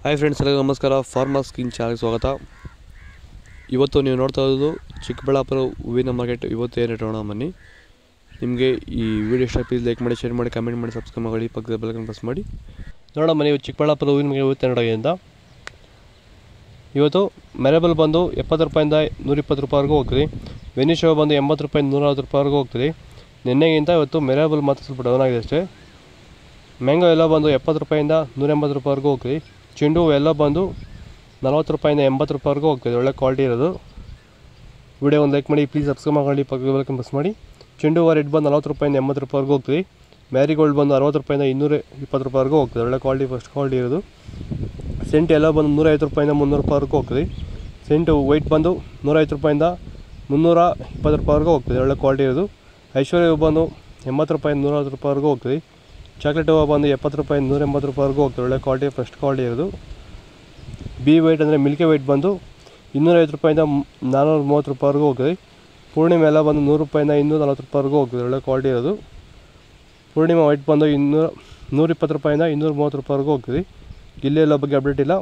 hi friends ಎಲ್ಲರಿಗೂ ನಮಸ್ಕಾರ farmers king ಚಾನಲ್ಗೆ ಸ್ವಾಗತ ಇವತ್ತು ನೀವು ನೋಡ್ತಾ ಇರೋದು ಚಿಕ್ಕಬಳ್ಳಾಪುರ ಹೂವಿನ ಮಾರ್ಕೆಟ್ ಇವತ್ತು ಏನು ರೇಟ್ ನೋಡೋಣ ಬನ್ನಿ ನಿಮಗೆ ಈ ವಿಡಿಯೋ ಇಷ್ಟ ಪ್ಲೀಸ್ ಲೈಕ್ ಮಾಡಿ ಶೇರ್ ಮಾಡಿ ಕಮೆಂಟ್ ಮಾಡಿ ಸಬ್ಸ್ಕ್ರೈಬ್ ಮಾಡಿ ಪಕ್ಕದ ಬೆಲ್ಲಕನ್ನು ಪ್ರೆಸ್ ಮಾಡಿ ನೋಡೋಣ ಬನ್ನಿ ಇವತ್ತು ಚಿಕ್ಕಬಳ್ಳಾಪುರ ಹೂವಿನ ಮಾರ್ಕೆಟ್ ಇವತ್ತು ನೋಡೋದ್ರಿಂದ ಇವತ್ತು ಮೆರೆಬಲ್ ಬಂದು ಎಪ್ಪತ್ತು ರೂಪಾಯಿಂದ ನೂರಿಪ್ಪತ್ತು ರೂಪಾಯಿವರೆಗೂ ಹೋಗ್ತದೆ ವೆನಿಶೋ ಬಂದು ಎಂಬತ್ತು ರೂಪಾಯಿಂದ ನೂರವತ್ತು ರೂಪಾಯಿವರೆಗೂ ಹೋಗ್ತದೆ ನಿನ್ನೆಗಿಂತ ಇವತ್ತು ಮೆರೆಬಲ್ ಮಾತ್ರ ಸ್ವಲ್ಪ ಡೌನ್ ಆಗಿದೆ ಅಷ್ಟೇ ಮ್ಯಾಂಗೋ ಎಲ್ಲ ಬಂದು ಎಪ್ಪತ್ತು ರೂಪಾಯಿಂದ ನೂರ ಎಂಬತ್ತು ರೂಪಾಯಿವರೆಗೂ ಹೋಗ್ತದೆ ಚೆಂಡು ಹೂವು ಎಲ್ಲ ಬಂದು ನಲ್ವತ್ತು ರೂಪಾಯಿಂದ ಎಂಬತ್ತು ರೂಪಾಯಿವರೆಗೂ ಹೋಗ್ತದೆ ಒಳ್ಳೆ ಕ್ವಾಲಿಟಿ ಇರೋದು ವಿಡಿಯೋ ಒಂದು ಲೈಕ್ ಮಾಡಿ ಪ್ಲೀಸ್ ಸಬ್ಸ್ಕ್ರೈಬ್ ಮಾಡಿ ಪಕ್ಕದ ಬೆಲ್ಕನ್ ಪ್ರೆಸ್ ಮಾಡಿ ಚೆಂಡು ಹೂವು ರೇಟ್ ಬಂದು ನಲ್ವತ್ತು ರೂಪಾಯಿಂದ ಎಂಬತ್ತು ರೂಪಾಯಿವರೆಗೂ ಹೋಗ್ತದೆ ಮ್ಯಾರಿಗೋಲ್ಡ್ ಬಂದು ಅರವತ್ತು ರೂಪಾಯಿಂದ ಇನ್ನೂರ ಇಪ್ಪತ್ತು ರೂಪಾಯಿವರೆಗೂ ಹೋಗ್ತದೆ ಒಳ್ಳೆ ಕ್ವಾಲಿಟಿ ಫಸ್ಟ್ ಕ್ವಾಲಿಟಿ ಇರೋದು ಸೆಂಟ್ ಎಲ್ಲ ಬಂದು ನೂರೈವತ್ತು ರೂಪಾಯಿಂದ ಮುನ್ನೂರು ರೂಪಾಯಿವರೆಗೂ ಹೋಗ್ತದೆ ಸೆಂಟು ವೈಟ್ ಬಂದು ನೂರೈವತ್ತು ರೂಪಾಯಿಂದ ಮುನ್ನೂರ ಇಪ್ಪತ್ತು ರೂಪಾಯಿವರೆಗೂ ಹೋಗ್ತದೆ ಒಳ್ಳೆ ಕ್ವಾಲಿಟಿ ಇರೋದು ಐಶ್ವರ್ಯ ಹೂವು ಬಂದು ಎಂಬತ್ತು ರೂಪಾಯಿಂದ ನೂರೈವತ್ತು ರೂಪಾಯಿವರೆಗೂ ಹೋಗ್ತದೆ ಚಾಕ್ಲೇಟ್ ಹೂವು ಬಂದು ಎಪ್ಪತ್ತು ರೂಪಾಯಿಂದ ನೂರ ಎಂಬತ್ತು ರೂಪಾಯಿವರೆಗೂ ಹೋಗ್ತದೆ ಒಳ್ಳೆ ಕ್ವಾಲಿಟಿ ಫಸ್ಟ್ ಕ್ವಾಲಿಟಿ ಇರೋದು ಬಿ ವೈಟ್ ಅಂದರೆ ಮಿಲ್ಕಿ ವೈಟ್ ಬಂದು ಇನ್ನೂರೈವತ್ತು ರೂಪಾಯಿಂದ ಮ್- ನಾನ್ನೂರ ಮೂವತ್ತು ರೂಪಾಯಿವರೆಗೂ ಹೋಗ್ತದೆ ಪೂರ್ಣಿಮೆ ಎಲ್ಲ ಬಂದು ನೂರು ರೂಪಾಯಿಂದ ಇನ್ನೂರ ನಲ್ವತ್ತು ರೂಪಾಯಿವರೆಗೂ ಹೋಗ್ತದೆ ಒಳ್ಳೆ ಕ್ವಾಲಿಟಿ ಇರೋದು ಪೂರ್ಣಿಮಾ ವೈಟ್ ಬಂದು ಇನ್ನೂರ ನೂರಿಪ್ಪತ್ತು ರೂಪಾಯಿಂದ ಇನ್ನೂರ ಮೂವತ್ತು ರೂಪಾಯಿವರೆಗೂ ಹೋಗ್ತದೆ ಇಲ್ಲಿ ಎಲ್ಲ ಬಗ್ಗೆ ಅಪ್ಡೇಟ್ ಇಲ್ಲ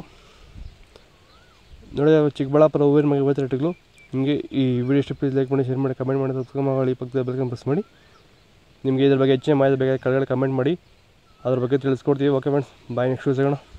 ನೋಡಿ ಚಿಕ್ಕಬಳ್ಳಾಪುರ ಹೂವಿನ ಮಗ ಇವತ್ತು ರೇಟ್ಗಳು ನಿಮಗೆ ಈ ವಿಡಿಯೋ ಇಷ್ಟ ಪ್ಲೀಸ್ ಲೈಕ್ ಮಾಡಿ ಶೇರ್ ಮಾಡಿ ಕಮೆಂಟ್ ಮಾಡಿ ಸಬ್ಸ್ಕ್ರೈಬ್ ಮಾಡಿ ಪಕ್ಕದ ಬೆಲ್ಕನ್ ಪ್ರೆಸ್ ಮಾಡಿ ನಿಮಗೆ ಇದ್ರ ಬಗ್ಗೆ ಹೆಚ್ಚಿನ ಮಾಹಿತಿ ಬೇಕಾದ್ರೆ ಕೆಳಗಡೆ ಕಮೆಂಟ್ ಮಾಡಿ ಅದ್ರ ಬಗ್ಗೆ ತಿಳಿಸ್ಕೊಡ್ತೀವಿ ಓಕೆ ಫ್ರೆಂಡ್ಸ್ ಬಾಯ್ ನೆಕ್ಸ್ಟ್ ಸಿಗೋಣ